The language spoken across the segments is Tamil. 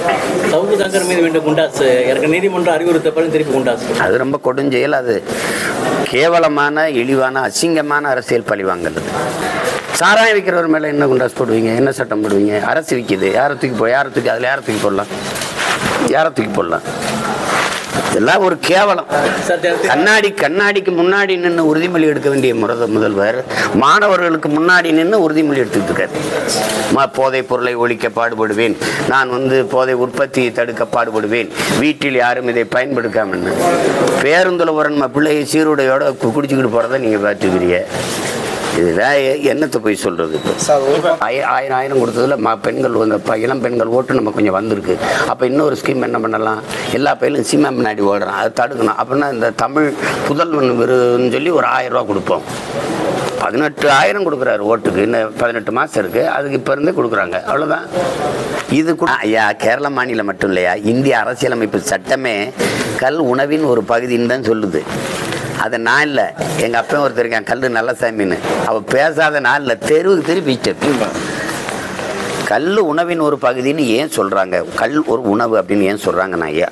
சவுக்கு சங்கர் மீது மீண்டும் குண்டாசு எனக்கு நீதிமன்றம் அறிவுறுத்த பிறகு திருப்பி குண்டாசு அது ரொம்ப கொடுஞ்செயல் அது கேவலமான இழிவான அசிங்கமான அரசியல் பழிவாங்கிறது சாராயம் விற்கிறவர் மேலே என்ன குண்டாஸ் போடுவீங்க என்ன சட்டம் போடுவீங்க அரசு விற்கிது யாரை தூக்கி போ யாரை தூக்கி அதில் யாரை தூக்கி போடலாம் யாரை தூக்கி போடலாம் இதெல்லாம் ஒரு கேவலம் சார் தே- கண்ணாடி கண்ணாடிக்கு முன்னாடி நின்று உறுதிமொழி எடுக்க வேண்டிய முரத முதல்வர் மாணவர்களுக்கு முன்னாடி நின்று உறுதிமொழி எடுத்துட்டு இருக்காரு ம போதைப் பொருளை ஒழிக்க பாடுபடுவேன் நான் வந்து போதை உற்பத்தியை தடுக்க பாடுபடுவேன் வீட்டில் யாரும் இதை பயன்படுத்தாமன்னு பேருந்துல ஒரு நம்ம பிள்ளையை சீருடையோட கு- குடிச்சுக்கிட்டு போறதை நீங்க பார்த்துக்கிறீங்க இதுதான் எ- என்னத்தை போய் சொல்றது இப்போ சார் ஒரு ஆய- ஆயிரம் ஆயிரம் கொடுத்ததுல ம பெண்கள் வந்து இப்போ இளம் பெண்கள் ஓட்டு நம்ம கொஞ்சம் வந்திருக்கு அப்போ இன்னொரு ஸ்கீம் என்ன பண்ணலாம் எல்லா பயிலும் சீமா முன்னாடி ஓடுறான் அதை தடுக்கணும் அப்படின்னா இந்த தமிழ் புதல்வன் விருதுன்னு சொல்லி ஒரு ஆயிரம் ரூபா கொடுப்போம் பதினெட்டு ஆயிரம் கொடுக்குறாரு ஓட்டுக்கு இன்னும் பதினெட்டு மாதம் இருக்குது அதுக்கு இப்போ இருந்தே கொடுக்குறாங்க அவ்வளோதான் இது கூட ஐயா கேரள மாநிலம் மட்டும் இல்லையா இந்திய அரசியலமைப்பு சட்டமே கல் உணவின் ஒரு பகுதின்னு தான் சொல்லுது அது நான் இல்லை எங்கள் அப்பன் ஒருத்தர் இருக்கேன் கல் நல்ல சாமின்னு அவள் பேசாத நாளில் தெருவுக்கு தெரு பீச்சர் கல் உணவின் ஒரு பகுதின்னு ஏன் சொல்கிறாங்க கல் ஒரு உணவு அப்படின்னு ஏன் சொல்கிறாங்கண்ணா ஐயா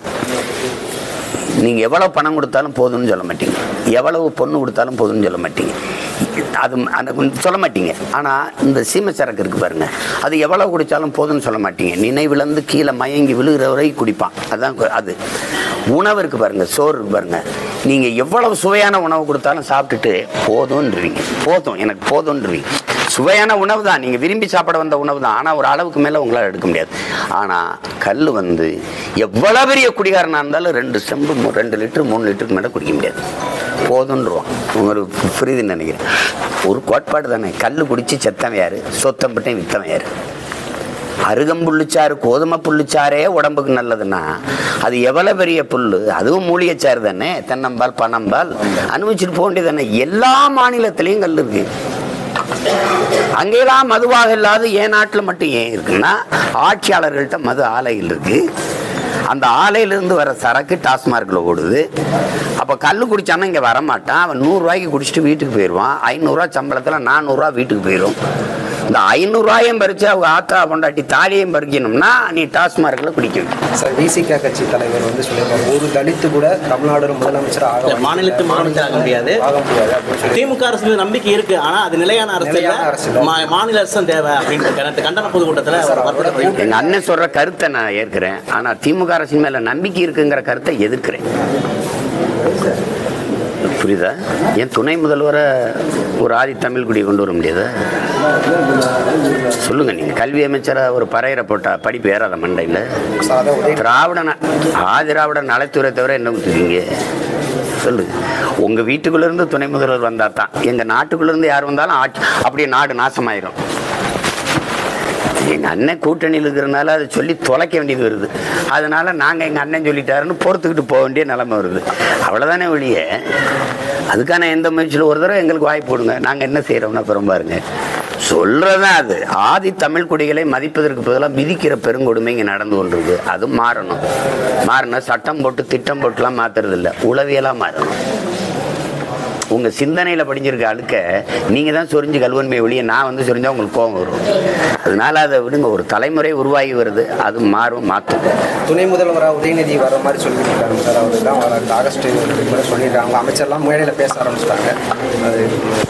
நீங்கள் எவ்வளோ பணம் கொடுத்தாலும் போதும்னு சொல்ல மாட்டீங்க எவ்வளவு பொண்ணு கொடுத்தாலும் போதும்னு சொல்ல மாட்டீங்க அது அந்த சொல்ல மாட்டீங்க ஆனால் இந்த சீமை சரக்கு இருக்கு பாருங்க அது எவ்வளவு குடித்தாலும் போதும்னு சொல்ல மாட்டீங்க நினைவிழந்து கீழே மயங்கி விழுகிற வரை குடிப்பான் அதான் கு- அது உணவு இருக்கு பாருங்க சோறு இருக்கு பாருங்க நீங்கள் எவ்வளவு சுவையான உணவு கொடுத்தாலும் சாப்பிட்டுட்டு போதும்ன்றீங்க போதும் எனக்கு போதும்ன்றீங்க சுவையான உணவு தான் நீங்கள் விரும்பி சாப்பிட வந்த உணவு தான் ஆனால் ஒரு அளவுக்கு மேலே உங்களால் எடுக்க முடியாது ஆனால் கல் வந்து எவ்வளோ பெரிய குடிகாரனாக இருந்தாலும் ரெண்டு செம்பு மூ- ரெண்டு லிட்டர் மூணு லிட்டருக்கு மேலே குடிக்க முடியாது போதுன்றுவான் ஒரு புரியுதுன்னு நினைக்கிறேன் ஒரு கோட்பாடு தானே கல் குடிச்சு செத்தவன் யாரு சொத்தம்பட்டையும் வித்தவன் யாரு அருகம்புல்லுச்சாறு கோதுமை புல்லுச்சாரே உடம்புக்கு நல்லதுன்னா அது எவ்வளவு பெரிய புல்லு அதுவும் மூலிகைச்சாறு தானே தென்னம்பால் பனம்பால் அனுபவிச்சுட்டு போக வேண்டியது தானே எல்லா மாநிலத்திலையும் கல் இருக்கு அங்கெல்லாம் மதுவாக இல்லாத என் நாட்டில் மட்டும் ஏன் இருக்குன்னா ஆட்சியாளர்கள்ட்ட மது ஆலைகள் இருக்கு அந்த ஆலையிலிருந்து வர சரக்கு டாஸ்மார்க்கில் ஓடுது அப்போ கல் குடிச்சானா இங்கே வரமாட்டான் அவன் நூறுரூவாய்க்கு குடிச்சிட்டு வீட்டுக்கு போயிடுவான் ஐநூறுரூவா சம்பளத்தில் நானூறுரூவா வீட்டுக்கு போயிடும் இந்த ஐநூறுரூவாயும் பறித்து அவங்க ஆத்தா பொண்டாட்டி தாலியும் பறிக்கணும்னா நீ டாஸ்மார்க்கில் குடிக்கணும் சார் விசிகா கட்சி தலைவர் வந்து சொல்லியிருக்காங்க ஒரு தலித்து கூட தமிழ்நாடு முதலமைச்சர் ஆக இல்ல, வாய்ப்பு மாநிலத்து இல்லை. முதலமைச்சர் ஆக முடியாது. ஆக முடியாது அப்படின்னு சொல்லி திமுக அரசு மீது நம்பிக்கை இருக்கு ஆனா அது நிலையான அரசு இல்ல. நிலையான அரசு இல்ல. மா- மாநில அரசு தான் தேவை அப்படின்னு கண்டன- கண்டன பொதுக்கூட்டத்தில் சார், அவர் அவரோட வற்புறுத்தி எங்க அண்ணன் சொல்ற கருத்தை நான் ஏற்கிறேன் ஆனா திமுக அரசின் மேல நம்பிக்கை இருக்குங்கிற கருத்தை எதிர்க்கிறேன் புரியுதா என் துணை முதல்வரை ஒரு ஆதி தமிழ் குடி கொண்டு வர முடியாதா சொல்லுங்க நீங்க கல்வி அமைச்சரா ஒரு பறையரை போட்டா படிப்பு ஏறாத மண்டையில் சார், அதான் உதய திராவிட ந- ஆதிராவிட நலத்துறை தவிர என்ன கொடுத்துருக்கீங்க சொல்லுங்க உங்க வீட்டுக்குள்ள இருந்து துணை முதல்வர் வந்தா தான் எங்க நாட்டுக்குள்ள இருந்து யார் வந்தாலும் ஆட்சி அப்படியே நாடு நாசமாயிரும் எங்க அண்ணன் கூட்டணியில் இருக்கிறனால அதை சொல்லி தொலைக்க வேண்டியது வருது அதனால நாங்க எங்க அண்ணன் சொல்லிட்டாருன்னு பொறுத்துக்கிட்டு போக வேண்டிய நிலைமை வருது அவ்வளவுதானே ஒழிய அதுக்கான எந்த முயற்சியில் ஒரு தடவை எங்களுக்கு வாய்ப்பு கொடுங்க நாங்க என்ன செய்யறோம்னா அப்புறம் பாருங்க சொல்றதான் அது ஆதி தமிழ் குடிகளை மதிப்பதற்கு பதிலாக மிதிக்கிற பெருங்கொடுமை இங்கே நடந்து கொண்டிருக்கு அது மாறணும் மாறினா சட்டம் போட்டு திட்டம் போட்டுலாம் மாத்துறது இல்லை உளவியலா மாறணும் உங்க சிந்தனையில படிஞ்சிருக்க அழுக்க நீங்க தான் சொரிஞ்சு கல்வன்மை ஒழிய நான் வந்து சொரிஞ்சா உங்களுக்கு கோபம் வரும் அதனால அதை விடுங்க ஒரு தலைமுறை உருவாகி வருது அது மாறும் மாற்றும் துணை முதல்வராக உதயநிதி வர மாதிரி சொல்லிட்டு இருக்காங்க சார் அவர் தான் வர ஆகஸ்ட் கூட சொல்லியிருக்காங்க அவங்க அமைச்சர்லாம் மேடையில் பேச ஆரம்பிச்சிட்டாங்க அது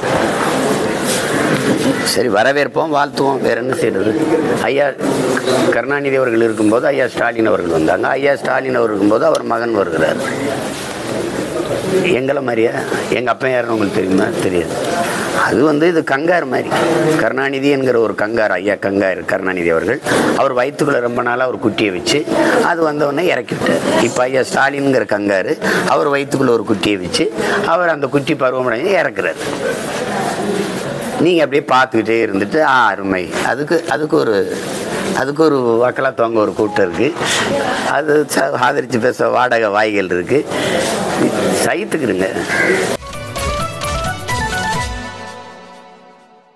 சரி வரவேற்போம் வாழ்த்துவோம் வேற என்ன செய்யறது ஐயா கருணாநிதி அவர்கள் இருக்கும்போது ஐயா ஸ்டாலின் அவர்கள் வந்தாங்க ஐயா ஸ்டாலின் அவர் இருக்கும்போது அவர் மகன் வருகிறார் எங்களை மாதிரியா எங்கள் அப்பா யாருன்னு உங்களுக்கு தெரியுமா தெரியாது அது வந்து இது கங்கார் மாதிரி கருணாநிதி என்கிற ஒரு கங்கார் ஐயா கங்கார் கருணாநிதி அவர்கள் அவர் வயிற்றுக்குள்ள ரொம்ப நாளாக ஒரு குட்டியை வச்சு அது வந்தவொடனே இறக்கி விட்டார் இப்போ ஐயா ஸ்டாலின்ங்கிற கங்காரு அவர் வயிற்றுக்குள்ள ஒரு குட்டியை வச்சு அவர் அந்த குட்டி பருவமடைஞ்சு இறக்குறாரு நீங்கள் அப்படியே பார்த்துக்கிட்டே இருந்துட்டு ஆ அருமை அதுக்கு அதுக்கு ஒரு அதுக்கு ஒரு வக்கலா தொங்க ஒரு கூட்டம் இருக்குது அது ச- ஆதரித்து பேச வாடகை வாய்கள் இருக்குது சைத்துக்குருங்க